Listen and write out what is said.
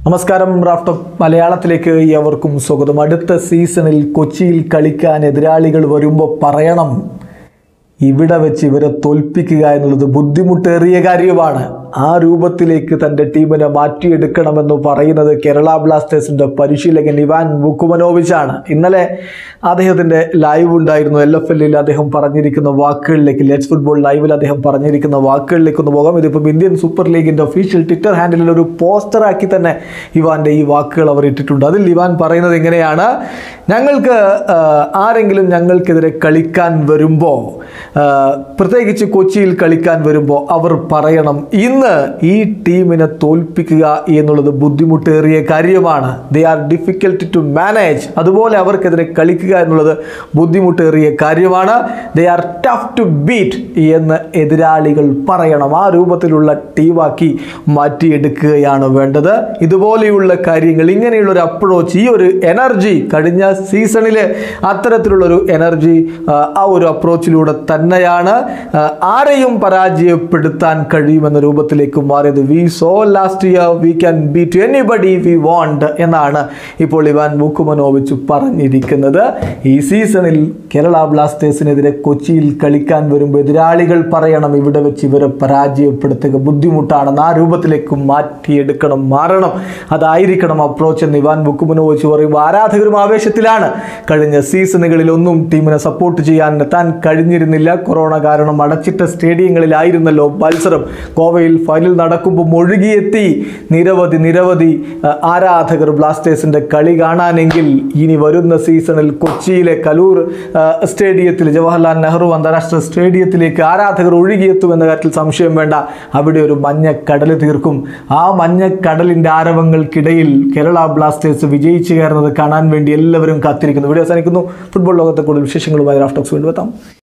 നമസ്കാരം raft of മലയാളത്തിലേക്ക് ഏവർക്കും സ്വാഗതം അടുത്ത സീസണിൽ കൊച്ചിയിൽ കളിക്കാൻ എതിരാളികൾ വരുമ്പോൾ പറയണം ഇവിടെ വെച്ച് ഇവരെ തോൽപ്പിക്കുക എന്നുള്ളത് ബുദ്ധിമുട്ടേറിയ കാര്യമാണ് ആ രൂപത്തിലേക്ക് തൻ്റെ ടീമിനെ മാറ്റിയെടുക്കണമെന്ന് പറയുന്നത് കേരള ബ്ലാസ്റ്റേഴ്സിൻ്റെ പരിശീലകൻ ഇവാൻ വുക്കുമനോവിച്ചാണ് ഇന്നലെ അദ്ദേഹത്തിൻ്റെ ലൈവ് ഉണ്ടായിരുന്നു എൽ എഫ് എല്ലിൽ അദ്ദേഹം പറഞ്ഞിരിക്കുന്ന വാക്കുകളിലേക്ക് ലെറ്റ്സ് ഫുട്ബോൾ ലൈവിൽ അദ്ദേഹം പറഞ്ഞിരിക്കുന്ന വാക്കുകളിലേക്ക് ഒന്ന് പോകാം ഇതിപ്പം ഇന്ത്യൻ സൂപ്പർ ലീഗിൻ്റെ ഒഫീഷ്യൽ ട്വിറ്റർ ഹാൻഡിലിൽ ഒരു പോസ്റ്ററാക്കി തന്നെ ഇവാൻ്റെ ഈ വാക്കുകൾ അവർ ഇട്ടിട്ടുണ്ട് അതിൽ ഇവാൻ പറയുന്നത് ഇങ്ങനെയാണ് ഞങ്ങൾക്ക് ആ, ആരെങ്കിലും ഞങ്ങൾക്കെതിരെ കളിക്കാൻ വരുമ്പോൾ ആ, പ്രത്യേകിച്ച് കൊച്ചിയിൽ കളിക്കാൻ വരുമ്പോൾ അവർ പറയണം ഇന്ന് ഈ ടീമിനെ തോൽപ്പിക്കുക എന്നുള്ളത് ബുദ്ധിമുട്ടേറിയ കാര്യമാണ് they are difficult to manage അതുപോലെ അവർക്കെതിരെ കളിക്കുക എന്നുള്ളത് ബുദ്ധിമുട്ടേറിയ കാര്യമാണ് they are tough to beat എന്ന് എതിരാളികൾ പറയണം ആ രൂപത്തിലുള്ള ടീമാക്കി മാറ്റിയെടുക്കുകയാണ് വേണ്ടത് ഇതുപോലെയുള്ള കാര്യങ്ങൾ ഇങ്ങനെയുള്ള ഒരു അപ്രോച്ച് ഈ ഒരു എനർജി കഴിഞ്ഞ സീസണിൽ അത്തരത്തിലുള്ളൊരു എനർജി ആ ഒരു അപ്രോച്ചിലൂടെ തന്നെയാണ് ആ, ആരെയും പരാജയപ്പെടുത്താൻ കഴിയുമെന്ന രൂപത്തിലേക്ക് മാറിയത് we saw last year we can beat anybody we want എന്നാണ് ഇപ്പോൾ ഇവാൻ മുക്കുമനോവിച്ച് പറഞ്ഞിരിക്കുന്നത് ഈ സീസണിൽ കേരള ബ്ലാസ്റ്റേഴ്സിനെതിരെ കൊച്ചിയിൽ കളിക്കാൻ വരുമ്പോൾ എതിരാളികൾ പറയണം ഇവിടെ വെച്ച് ഇവരെ പരാജയപ്പെടുത്തുക ബുദ്ധിമുട്ടാണെന്ന് ആ രൂപത്തിലേക്ക് മാറ്റിയെടുക്കണം മാറണം അതായിരിക്കണം അപ്രോച്ച് എന്ന് ഇവാൻ മുക്കുമനോവിച്ച് പറയുമ്പോൾ ആരാധകരും ആവേശത്തിലാണ് കഴിഞ്ഞ സീസണുകളിൽ ഒന്നും ടീമിനെ സപ്പോർട്ട് ചെയ്യാൻ താൻ കഴിഞ്ഞിരുന്നില്ല കൊറോണ കാരണം അടച്ചിട്ട സ്റ്റേഡിയങ്ങളിലായിരുന്നല്ലോ മത്സരം ഗോവയിൽ ഫൈനൽ നടക്കുമ്പോൾ ഒഴുകിയെത്തി നിരവധി നിരവധി ആ, ആരാധകർ ബ്ലാസ്റ്റേഴ്സിന്റെ കളി കാണാനെങ്കിൽ ഇനി വരുന്ന സീസണിൽ കൊച്ചിയിലെ കലൂർ ആ, സ്റ്റേഡിയത്തിൽ ജവഹർലാൽ നെഹ്റു അന്താരാഷ്ട്ര സ്റ്റേഡിയത്തിലേക്ക് ആരാധകർ ഒഴുകിയെത്തുമെന്ന കാര്യത്തിൽ സംശയം വേണ്ട അവിടെ ഒരു മഞ്ഞക്കടൽ തീർക്കും ആ മഞ്ഞക്കടലിന്റെ ആരവങ്ങൾക്കിടയിൽ കേരള ബ്ലാസ്റ്റേഴ്സ് വിജയിച്ചു കയറുന്നത് കാണാൻ വേണ്ടി എല്ലാവരും കാത്തിരിക്കുന്നു വീഡിയോ അവസാനിക്കുന്നു ഫുട്ബോൾ ലോകത്തെ കൂടുതൽ വിശേഷങ്ങളുമായി റാഫ്റ്റോക്സ് വീണ്ടും എത്താം